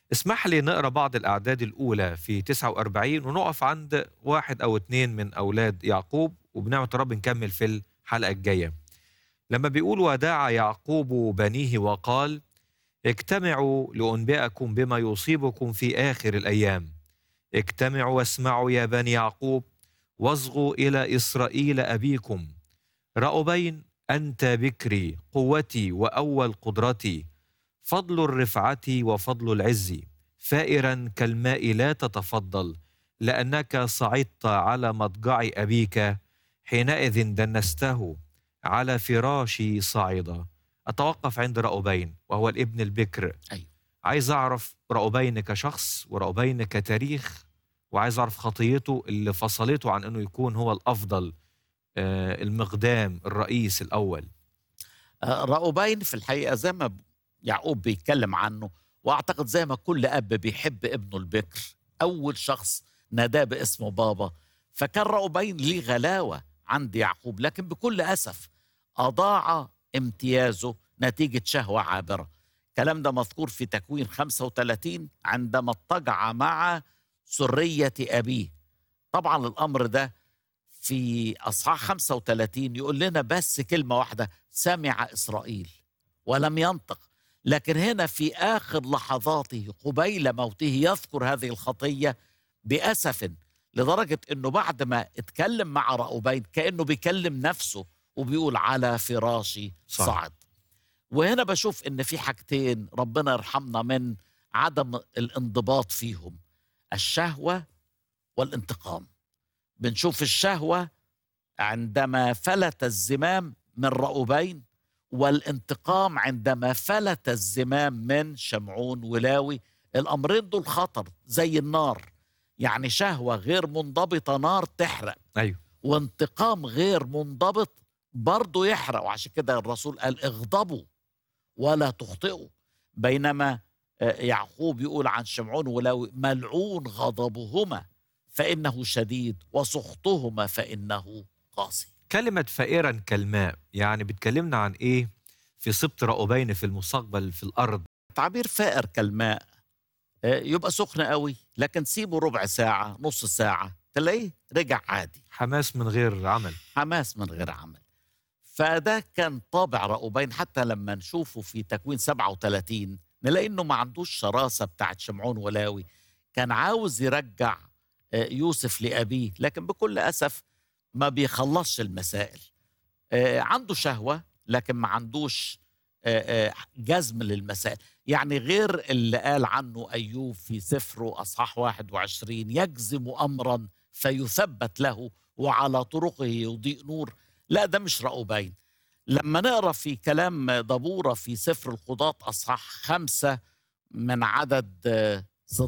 اسمح لي نقرا بعض الأعداد الأولى في 49 ونقف عند واحد أو اتنين من أولاد يعقوب وبنعمة رب نكمل في الحلقة الجاية لما بيقول وداع يعقوب بنيه وقال اجتمعوا لأنبئكم بما يصيبكم في آخر الأيام اجتمعوا واسمعوا يا بني يعقوب واصغوا إلى إسرائيل أبيكم رأبين أنت بكري قوتي وأول قدرتي فضل الرفعة وفضل العز فائرا كالماء لا تتفضل لأنك صعدت على مضجع أبيك حينئذ دنسته على فراشي صاعدا أتوقف عند رأوبين وهو الابن البكر أيوة. عايز أعرف رأوبين كشخص ورأوبين كتاريخ وعايز أعرف خطيته اللي فصلته عن أنه يكون هو الأفضل آه، المقدام الرئيس الأول آه، رأوبين في الحقيقة زي ما يعقوب بيتكلم عنه وأعتقد زي ما كل أب بيحب ابنه البكر أول شخص ناداه باسمه بابا فكان رأوبين ليه غلاوة عند يعقوب لكن بكل أسف أضاع امتيازه نتيجة شهوة عابرة الكلام ده مذكور في تكوين 35 عندما اضطجع مع سرية أبيه طبعا الأمر ده في أصحاح 35 يقول لنا بس كلمة واحدة سمع إسرائيل ولم ينطق لكن هنا في آخر لحظاته قبيل موته يذكر هذه الخطية بأسف لدرجة أنه بعد ما اتكلم مع رأوبين كأنه بيكلم نفسه وبيقول على فراشي صح. صعد وهنا بشوف ان في حاجتين ربنا يرحمنا من عدم الانضباط فيهم الشهوه والانتقام بنشوف الشهوه عندما فلت الزمام من رأوبين والانتقام عندما فلت الزمام من شمعون ولاوي الامرين دول خطر زي النار يعني شهوه غير منضبطه نار تحرق أيوه وانتقام غير منضبط برضه يحرق وعشان كده الرسول قال اغضبوا ولا تخطئوا بينما آه، يعقوب يقول عن شمعون ولاوي ملعون غضبهما فإنه شديد وسخطهما فإنه قاسي كلمة فائرا كالماء يعني بتكلمنا عن إيه في سبط رأوبين في المستقبل في الأرض تعبير فائر كالماء آه، يبقى سخن قوي لكن سيبه ربع ساعة نص ساعة تلاقيه رجع عادي حماس من غير عمل حماس من غير عمل فده كان طابع رأوبين حتى لما نشوفه في تكوين 37 نلاقي انه ما عندوش شراسة بتاعت شمعون ولاوي كان عاوز يرجع آه، يوسف لأبيه لكن بكل أسف ما بيخلصش المسائل آه، عنده شهوة لكن ما عندوش آه، آه، جزم للمسائل يعني غير اللي قال عنه أيوب في سفره أصحاح 21 يجزم أمرا فيثبت له وعلى طرقه يضيء نور لا ده مش رأوبين لما نقرا في كلام دبورة في سفر القضاة أصحاح خمسة من عدد آه،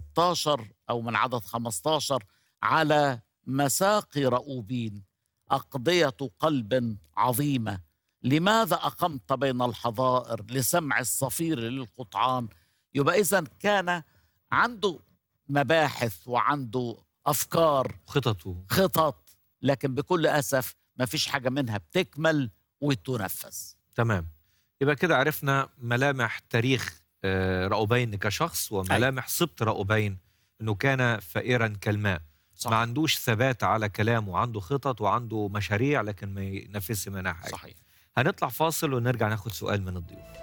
16 أو من عدد 15 على مساقي رؤوبين أقضية قلب عظيمة لماذا أقمت بين الحظائر لسمع الصفير للقطعان يبقى إذا كان عنده مباحث وعنده أفكار خططه خطط لكن بكل أسف ما فيش حاجة منها بتكمل وتنفذ تمام يبقى كده عرفنا ملامح تاريخ آه، رأوبين كشخص وملامح سبط رأوبين انه كان فائرا كالماء صح. ما عندوش ثبات على كلامه عنده خطط وعنده مشاريع لكن ما ينفذش منها حاجه صحيح هنطلع فاصل ونرجع ناخد سؤال من الضيوف